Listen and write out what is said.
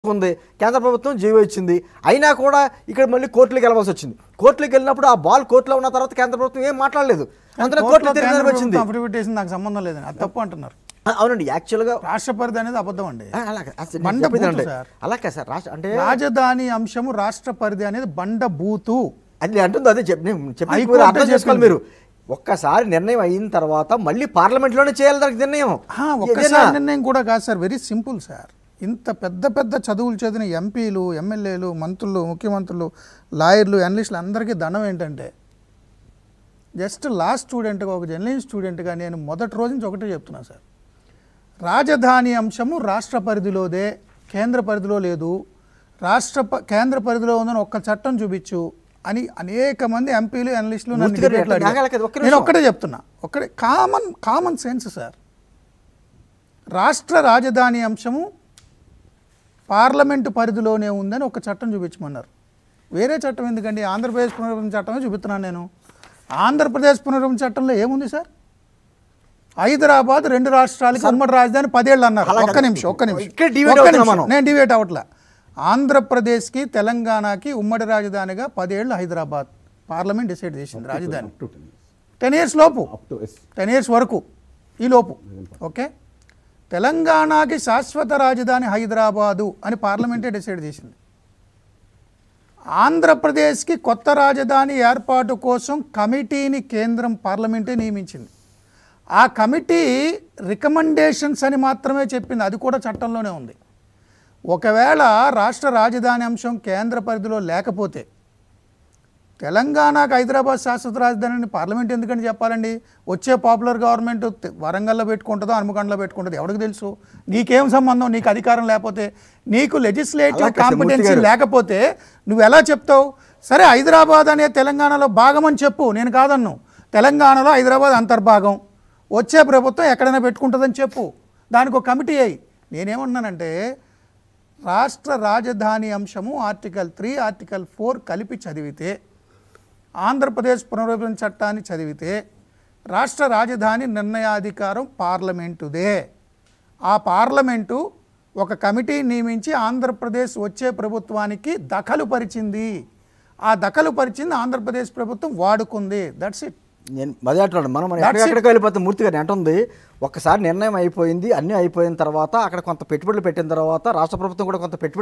ఉంది కేంద్ర ప్రభుత్వం జీవో ఇచ్చింది అయినా కూడా ఇక్కడ మళ్ళీ కోర్టులకు వెళ్ళవలసి వచ్చింది కోర్టులకు వెళ్ళినప్పుడు ఆ బాల్ కోర్టులో ఉన్న తర్వాత కేంద్ర ప్రభుత్వం ఏం మాట్లాడలేదు అందులో కోర్టులో తిరిగి వచ్చింది అఫిడవిట్ వేసింది నాకు సంబంధం లేదని అది తప్పు అంటున్నారు ఆ, అవునండి యాక్చువల్గా రాష్ట్ర పరిధి అనేది అబద్ధం అండి ఆ, అలా కాదు. అసలు నేను బండ చెప్పేది బూతు అంటే సార్. అలా కాదు సార్ రాష్ట్ర అంటే రాజధాని అంశము రాష్ట్ర పరిధి అనేది బండ బూతు అది నేను అంటుంది అదే చెప్పి నేను చెప్పి హైకోర్టు మీరు అర్థం చేసుకోవాలి చెప్పింది. మీరు ఒక్కసారి నిర్ణయం అయిన తర్వాత మళ్ళీ పార్లమెంట్లోనే చేయాలి దానికి నిర్ణయం ఆ, ఒక్కసారి ఏదైనా- నిర్ణయం కూడా కాదు సార్ వెరీ సింపుల్ సార్ ఇంత పెద్ద పెద్ద చదువులు చదివిన ఎంపీలు ఎమ్మెల్యేలు మంత్రులు ముఖ్యమంత్రులు లాయర్లు అనలిస్టులు అందరికీ దండం ఏంటంటే జస్ట్ లాస్ట్ స్టూడెంట్గా ఒక జర్నలిస్ట్ స్టూడెంట్గా నేను మొదటి రోజు నుంచి ఒకటే చెప్తున్నా సార్ రాజధాని అంశము రాష్ట్ర పరిధిలోదే కేంద్ర పరిధిలో లేదు రాష్ట్ర ప- కేంద్ర పరిధిలో ఉందని ఒక్క చట్టం చూపించు అని అనేక మంది ఎంపీలు అనలిస్టులు నన్ను మూర్తి గారు, debateలో ఎట్లా అడిగారు. ఆగాలి? ఒక్క నేను నిమిషం. ఒక్కటే చెప్తున్నా ఒక్కడే కామన్ కామన్ సెన్స్ సార్ రాష్ట్ర రాజధాని అంశము పార్లమెంటు పరిధిలోనే ఉందని ఒక చట్టం చూపించమన్నారు వేరే చట్టం ఎందుకండి ఆంధ్రప్రదేశ్ పునర్విభజన చట్టమే చూపిస్తున్నాను నేను ఆంధ్రప్రదేశ్ పునర్విభజన చట్టంలో ఏముంది సార్ హైదరాబాద్ రెండు రాష్ట్రాలకి ఉమ్మడి రాజధాని పదేళ్ళు అన్నారు అలా ఒక్క కాదు. నిమిషం ఒక్క నిమిషం ఇక్కడ debate ఒక్క అవుతున్నాం నిమిషం. మనం. నేను డిబేట్ అవ్వట్లే ఆంధ్రప్రదేశ్కి తెలంగాణకి ఉమ్మడి రాజధానిగా పదేళ్ళు హైదరాబాద్ పార్లమెంట్ డిసైడ్ చేసింది రాజధాని టెన్ ఇయర్స్ లోపు టెన్ ఇయర్స్ వరకు ఈ లోపు ఓకే తెలంగాణకి శాశ్వత రాజధాని హైదరాబాదు అని పార్లమెంటే డిసైడ్ చేసింది ఆంధ్రప్రదేశ్కి కొత్త రాజధాని ఏర్పాటు కోసం కమిటీని కేంద్రం పార్లమెంటే నియమించింది ఆ కమిటీ రికమెండేషన్స్ అని మాత్రమే చెప్పింది అది కూడా చట్టంలోనే ఉంది ఒకవేళ రాష్ట్ర రాజధాని అంశం కేంద్ర పరిధిలో లేకపోతే తెలంగాణకు హైదరాబాద్ శాశ్వత రాజధాని అని పార్లమెంట్ ఎందుకని చెప్పాలండి వచ్చే పాపులర్ గవర్నమెంట్ తె- వరంగల్లో పెట్టుకుంటుందో హనుమకొండలో పెట్టుకుంటుందో ఎవరికి తెలుసు నీకేం సంబంధం నీకు అధికారం లేకపోతే నీకు లెజిస్లేటివ్ అలా కాదు, మూర్తి కాంపిటెన్సీ గారు. లేకపోతే నువ్వు ఎలా చెప్తావు సరే హైదరాబాద్ అనే తెలంగాణలో భాగమని చెప్పు నేను కాదన్ను తెలంగాణలో హైదరాబాద్ అంతర్భాగం వచ్చే ప్రభుత్వం ఎక్కడైనా పెట్టుకుంటుందని చెప్పు దానికి ఒక కమిటీ అయ్యి నేనేమన్నానంటే రాష్ట్ర రాజధాని అంశము ఆర్టికల్ త్రీ ఆర్టికల్ ఫోర్ కలిపి చదివితే ఆంధ్రప్రదేశ్ పునర్విభజన చట్టాన్ని చదివితే రాష్ట్ర రాజధాని నిర్ణయాధికారం పార్లమెంటుదే ఆ పార్లమెంటు ఒక కమిటీ నియమించి ఆంధ్రప్రదేశ్ వచ్చే ప్రభుత్వానికి దఖలు పరిచింది ఆ దఖలు పరిచింది ఆంధ్రప్రదేశ్ ప్రభుత్వం వాడుకుంది దట్స్ ఇట్ నేను అదే అంటున్నాను మనం మనం That's it. ఎక్కడికి వెళ్ళిపోతాం మూర్తి గారు అంటుంది ఒక్కసారి నిర్ణయం అయిపోయింది అన్నీ అయిపోయిన తర్వాత అక్కడ కొంత పెట్టుబడులు పెట్టిన తర్వాత రాష్ట్ర ప్రభుత్వం కూడా కొంత పెట్టుబడి